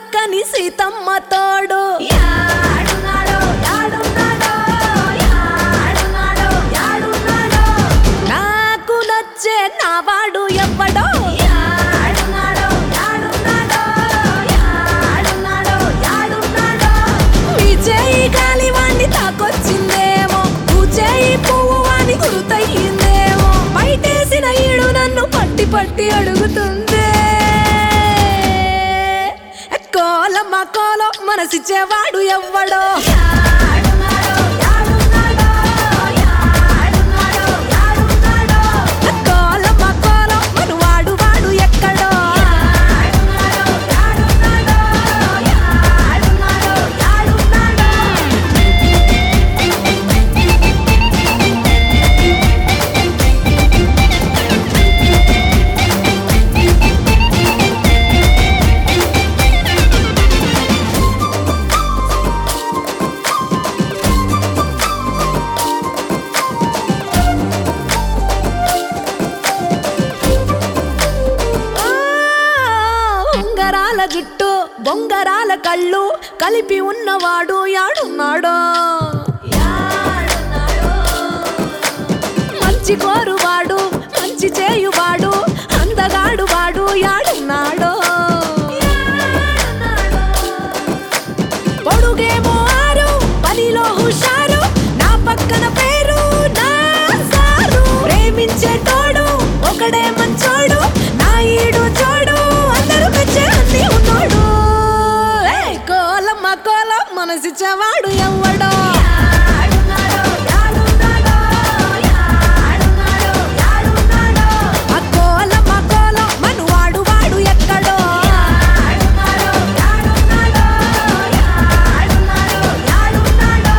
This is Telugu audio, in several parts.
సక్కని సీతమ్మ తోడు యాడున్నాడో యాడున్నాడో యాడున్నాడో యాడున్నాడో నాకు నచ్చే నా వాడు ఎవ్వడో యాడున్నాడో యాడున్నాడో యాడున్నాడో యాడున్నాడో మీ చేయి గాలి వాణ్ణి తాకొచ్చిందేమో నువ్వు చేయి పువ్వు వాణ్ణి గురుతయ్యిందేమో బయటేసిన ఈడు నన్ను పట్టి పట్టి అడుగుతుందే కోలమ్మ కోలం మనసిచ్చేవాడు ఎవ్వడో యాడున్నాడో యాడున్నాడో యాడున్నాడో యాడున్నాడో కోలమ్మ కోలం మనువాడు వాడు ఎక్కడో యాడున్నాడో యాడున్నాడో యాడున్నాడో యాడున్నాడో ఆ, ఉంగరాల జుట్టు బొంగరాల కళ్ళు కలిపి ఉన్నవాడు యాడున్నాడో యాడున్నాడో మంచి కోరువాడు మంచి చేయువాడు అందగాడు వాడు యాడున్నాడో పొడుగేమో ఆరు పనిలో హుషారు నా పక్కన పేరు నా సారు ప్రేమించే తోడు ఒకడే మంచోడు నా ఈడు చోడు అందరూ మెచ్చే అన్ని ఉన్నోడు ఏయ్, కోలమ్మ కోలం మనసిచ్చేవాడు ఎవ్వడో యాడున్నాడో యాడున్నాడో యాడున్నాడో యాడున్నాడో ఆ కోలమ్మ కోలం మనువాడు వాడు ఎక్కడో యాడున్నాడో యాడున్నాడో యాడున్నాడో యాడున్నాడో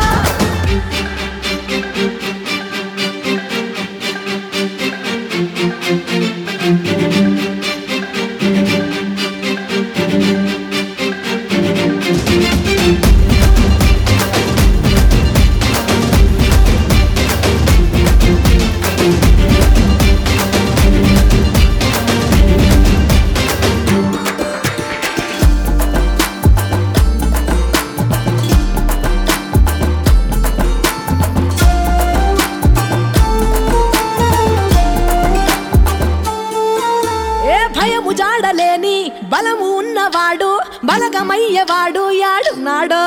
ఏ భయము జాడలేని బలము ఉన్నవాడు బలగమయ్యవాడు యాడున్నాడో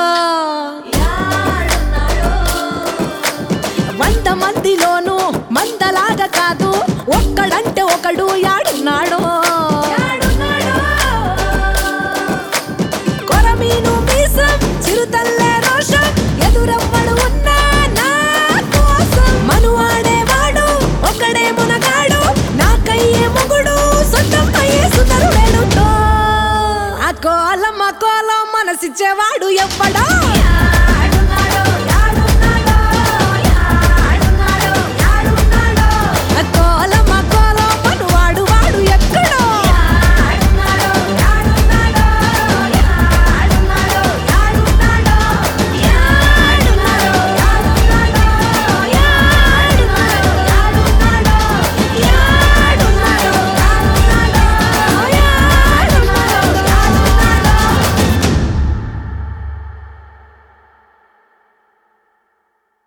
వంద మందిలోనూ మందలాగా కాదు ఒక్కడంటే ఒకడు యాడున్నాడో కొరమీను మీసం చిరుతల్లే రోషం ఎదురవ్వడు ఉన్నా నా కోసం మనువాడేవాడు ఒకడే మునగాడు నాకయ్యే మొగుడు సొంతం అయ్యే సుందరుడేడుటో ఆ కోలం ఆ కోలం మనసిచ్చేవాడు ఎవ్వడో